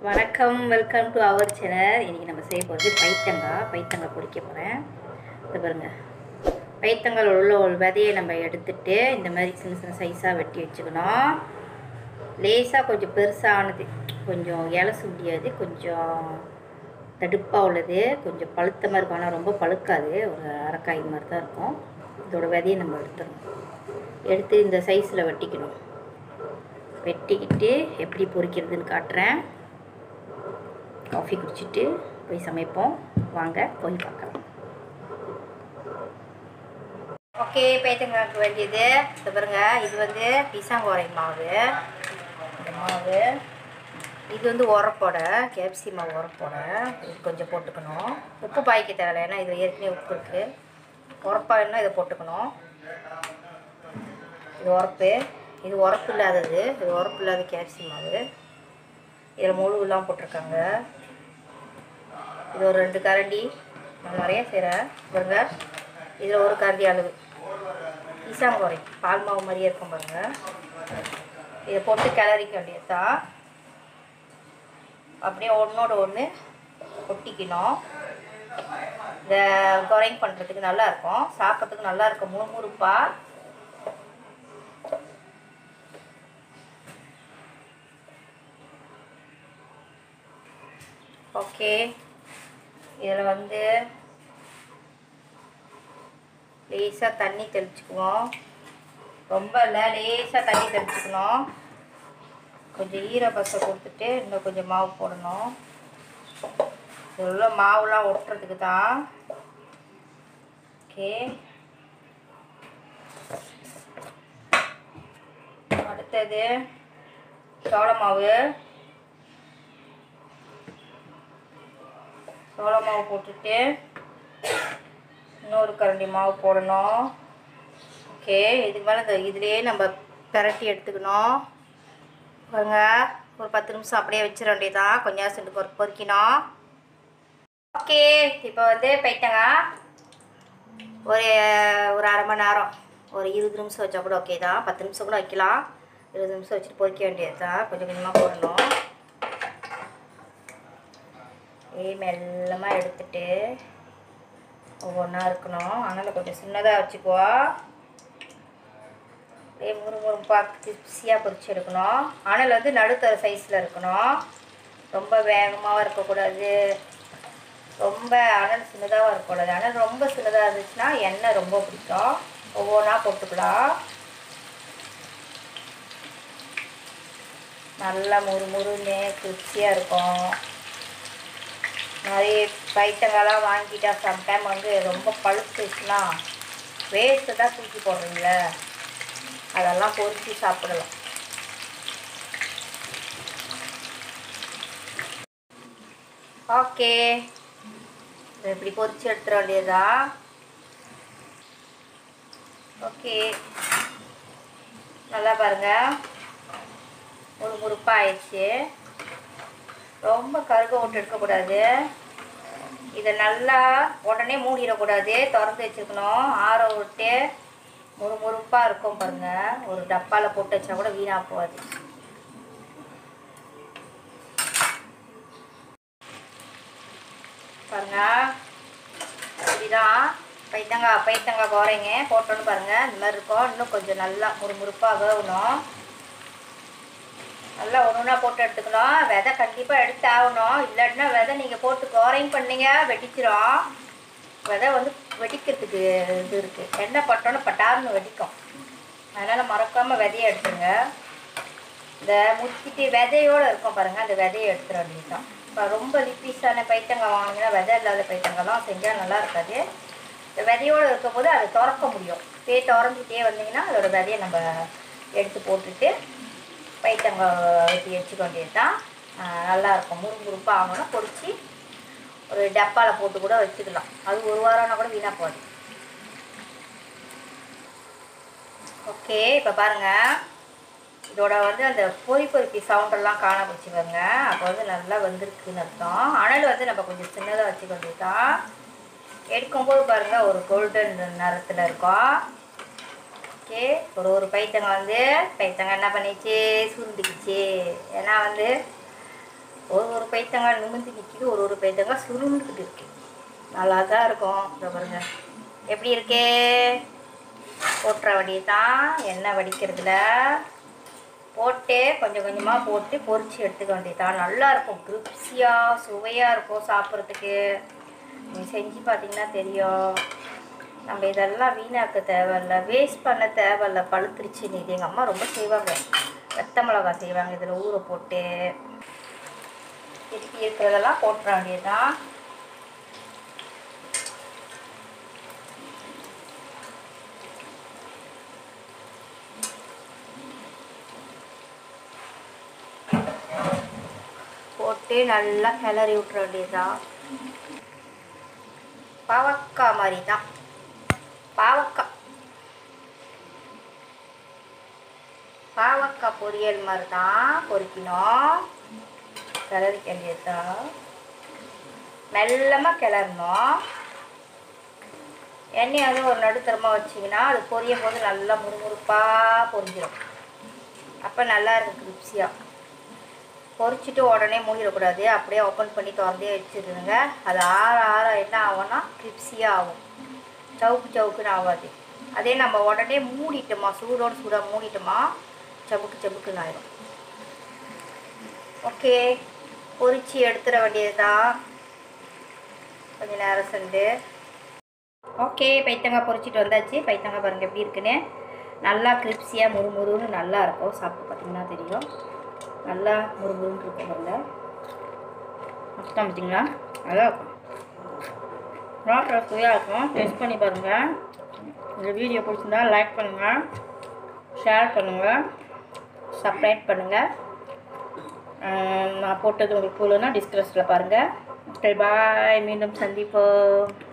வணக்கம் welcome to our channel இன்றைக்கி நம்ம செய்ய போகிறது பைத்தங்காய் பைத்தங்காய் பொரிக்க போகிறேன் இது பாருங்க பைத்தங்காய் உள்ள ஒரு விதையை நம்ம எடுத்துட்டு இந்த மாதிரி சின்ன சின்ன சைஸாக வெட்டி வச்சுக்கணும் லேசாக கொஞ்சம் பெருசானது கொஞ்சம் இலச முடியாது கொஞ்சம் தடுப்பாக உள்ளது கொஞ்சம் பழுத்த மாதிரி இருக்கும் ஆனால் ரொம்ப பழுக்காது ஒரு அரைக்காய் மாதிரி தான் இருக்கும் இதோட விதையை நம்ம எடுத்துடணும் எடுத்து இந்த சைஸில் வெட்டிக்கணும் வெட்டிக்கிட்டு எப்படி பொரிக்கிறதுன்னு காட்டுறேன் காஃபி குடிச்சிட்டு போய் சமைப்போம் வாங்க போய் பார்க்கலாம் ஓகே பேத்தங்காய்க்கு வேண்டியது இது பாருங்க இது வந்து பிசாங்கோரை மாவு இந்த மாவு இது வந்து உரப்போட கேப்சி மாவு உரப்போட இது கொஞ்சம் போட்டுக்கணும் உப்பு பாய்க்க தேவையில்ல ஏன்னா இதில் ஏற்கனவே உப்பு இருக்குது உரப்பா வேணும்னா இதை போட்டுக்கணும் இது உரப்பு இது உரப்பு இல்லாதது இது உரப்பு இல்லாத கேப்சி மாவு இதில் முழுவெல்லாம் போட்டிருக்காங்க இது ஒரு ரெண்டு கரண்டி நான் நிறைய செய்கிறேன் பாருங்க இதில் ஒரு கரண்டி அளவு ஈசாங்கோரை பால் மாவு மாதிரியே இருக்கும் பாருங்க இதை போட்டு கிளறிக்க வேண்டியதுதான் அப்படியே ஒன்றோட ஒன்று ஒட்டிக்கணும் இந்த குறைங் பண்ணுறதுக்கு நல்லா இருக்கும் சாப்பிட்றதுக்கு நல்லா இருக்கும் முறுமுறுப்பா ஓகே இதில் வந்து லேசாக தண்ணி தெளிச்சுக்குவோம் ரொம்ப இல்லை லேசாக தண்ணி தெளிச்சுக்கணும் கொஞ்சம் ஈரப்பசை கொடுத்துட்டு இன்னும் கொஞ்சம் மாவு போடணும் இதில் உள்ள மாவுலாம் ஒட்டுறதுக்கு தான் ஓகே அடுத்தது சோள மாவு சோள மாவு போட்டுட்டு இன்னொரு கரண்டி மாவு போடணும் ஓகே இதுக்கு மேலே இந்த இதுலேயே நம்ம பிரட்டி எடுத்துக்கணும் பாருங்க ஒரு பத்து நிமிஷம் அப்படியே வச்சிட வேண்டியதான் கொஞ்சம் செண்டு பொறு பொறிக்கணும் ஓகே இப்போ வந்து போயிட்டங்க ஒரு ஒரு அரை மணி நேரம் ஒரு இருபது நிமிஷம் வச்சா கூட ஓகே தான் பத்து நிமிஷம் கூட வைக்கலாம் இருபது நிமிஷம் வச்சுட்டு பொறிக்க வேண்டியது தான் கொஞ்சம் கொஞ்சமாக போடணும் ஏ மெல்லமாக எடுத்துட்டு ஒவ்வொன்றா இருக்கணும் அதனால் கொஞ்சம் சின்னதாக வச்சுக்குவா அப்படியே முறுமுறுப்பாக கிப்ஸியாக பொரிச்சு எடுக்கணும் அனல் வந்து நடுத்தர சைஸில் இருக்கணும் ரொம்ப வேகமாகவும் இருக்கக்கூடாது ரொம்ப அனல் சின்னதாகவும் இருக்கக்கூடாது அனல் ரொம்ப சின்னதாக இருந்துச்சுன்னா எண்ணெய் ரொம்ப பிடிக்கும் ஒவ்வொன்றா போட்டுக்கலாம் நல்லா முறுமுறுன்னு கிப்ஸியாக இருக்கும் நிறைய பைத்தங்காலாம் வாங்கிட்டா சம்டைம் வந்து ரொம்ப பழுத்துச்சுன்னா வேஸ்ட்டு தான் தூக்கி போடுறீங்கள அதெல்லாம் பொரிச்சு சாப்பிடலாம் ஓகே இதை இப்படி பொரிச்சு எடுத்துட வேண்டியதா ஓகே நல்லா பாருங்க முறுமுறுப்பாக ஆயிடுச்சு ரொம்ப கருக விட்டு எடுக்கக்கூடாது இதை நல்லா உடனே மூடிடக்கூடாது திறந்து வச்சுருக்கணும் ஆற விட்டு முறுமுறுப்பாக இருக்கும் பாருங்க ஒரு டப்பாவில் போட்டு வச்சா கூட வீணாக போகாது பாருங்க இப்படிதான் பைத்தங்காய் பைத்தங்காய் குறைங்க போட்டோன்னு பாருங்க இந்த மாதிரி இருக்கும் இன்னும் கொஞ்சம் நல்லா முறுமுறுப்பாக வேகணும் நல்லா ஒன்று ஒன்றா போட்டு எடுத்துக்கணும் விதை கண்டிப்பாக எடுத்து ஆகணும் இல்லாட்டினா விதை நீங்கள் போட்டு கோரையும் பண்ணீங்க வெடிச்சிரும் விதை வந்து வெடிக்கிறதுக்கு இது இருக்குது எண்ணெய் பட்டோன்னு பட்டார்னு வெடிக்கும் அதனால் மறக்காமல் விதையை எடுத்துருங்க இந்த முத்திட்டு விதையோடு இருக்கும் பாருங்கள் அந்த விதையை எடுத்துட வேண்டியதுதான் இப்போ ரொம்ப லிப்பீஸான பைத்தங்காய் வாங்கினா விதை இல்லாத பைத்தங்காய்லாம் செஞ்சால் நல்லா இருக்காது இந்த விதையோடு இருக்கும்போது அதை திறக்க முடியும் பே திறந்துட்டே வந்தீங்கன்னா அதோட விதையை நம்ம எடுத்து போட்டுட்டு பைத்தங்காய் வெட்டி வச்சுக்க வேண்டியது தான் நல்லாயிருக்கும் முறுமுறுப்பாக ஆகணும் பொரிச்சு ஒரு டப்பாவில் போட்டு கூட வச்சுக்கலாம் அது ஒரு வாரம்னா கூட வீணாக போகுது ஓகே இப்போ பாருங்கள் இதோட வந்து அந்த பொறி பொறிப்பி சவுண்டெல்லாம் காண போச்சு பாருங்க அப்போ வந்து நல்லா வந்திருக்குன்னு அர்த்தம் அனல் வந்து நம்ம கொஞ்சம் சின்னதாக வச்சுக்க வேண்டியது தான் எடுக்கும்போது பாருங்கள் ஒரு கோல்டன் நிறத்தில் இருக்கும் ஓகே ஒரு ஒரு பைத்தங்க வந்து பைத்தங்க என்ன பண்ணிச்சு சுருண்டுக்குச்சு ஏன்னா வந்து ஒரு ஒரு பைத்தங்காய் நிமிந்து நிற்கிது ஒரு ஒரு பைத்தங்காய் சுருண்டுக்கிட்டு இருக்கு நல்லா தான் இருக்கும் இந்த பாருங்க எப்படி இருக்கே போட்டுற வடி தான் எண்ணெய் வடிக்கிறதுல போட்டு கொஞ்சம் கொஞ்சமாக போட்டு பொரிச்சு எடுத்துக்க வேண்டியதுதான் நல்லா இருக்கும் கிரிப்ஸியாக சுவையாக இருக்கும் சாப்பிட்றதுக்கு நீங்கள் செஞ்சு பார்த்தீங்கன்னா தெரியும் நம்ம இதெல்லாம் வீணாக்க தேவையில்ல வேஸ்ட் பண்ண தேவையில்ல பழுத்துருச்சுன்னு இது எங்கள் அம்மா ரொம்ப செய்வாங்க வெத்த மிளகாய் செய்வாங்க இதில் ஊற போட்டு திருப்பி இருக்கிறதெல்லாம் போட்டுற வேண்டியதுதான் போட்டு நல்லா கிளறி விட்டுற வேண்டியதுதான் பாவக்காய் மாதிரி தான் பாவக்காய் பாவக்காய் பொரியல் மாதிரி தான் பொரிக்கணும் கிளறிக்க வேண்டியதுதான் மெல்லமாக கிளறணும் எண்ணெய் வந்து ஒரு நடுத்தரமாக வச்சிங்கன்னா அது பொரியும் போது நல்லா முறுமுறுப்பாக பொரிஞ்சிடும் அப்போ நல்லா இருக்கும் கிரிப்ஸியாக பொரிச்சிட்டு உடனே மூடிடக்கூடாது அப்படியே ஓப்பன் பண்ணி திறந்தே வச்சுருங்க அது ஆற ஆற என்ன ஆகும்னா கிரிப்ஸியாக ஆகும் சவுக்கு சவுக்குன்னு ஆகாது அதே நம்ம உடனே மூடிட்டோமா சூடோடு சூடாக மூடிட்டோமா சவுக்கு சவுக்குன்னு ஆயிடும் ஓகே பொரிச்சு எடுத்துட வேண்டியது தான் கொஞ்ச நேரம் சென்று ஓகே பைத்தங்காய் பொரிச்சிட்டு வந்தாச்சு பைத்தங்காய் பாருங்கள் எப்படி இருக்குன்னு நல்லா கிரிப்ஸியாக முறுமுறுன்னு நல்லா இருக்கும் சாப்பிட்டு பார்த்தீங்கன்னா தெரியும் நல்லா முறுமுறுன்னு இருக்கும் பாருங்க மொத்தம் பார்த்தீங்களா நல்லா இருக்கும் ரோட்டில் சுவையாக இருக்கும் டெஸ்ட் பண்ணி பாருங்கள் இந்த வீடியோ பிடிச்சிருந்தா லைக் பண்ணுங்கள் ஷேர் பண்ணுங்கள் சப்ஸ்கிரைப் பண்ணுங்கள் நான் போட்டது உங்களுக்கு போகலன்னா டிஸ்கிரிப்ஷனில் பாருங்கள் ஓகே பாய் மீண்டும் சந்திப்போம்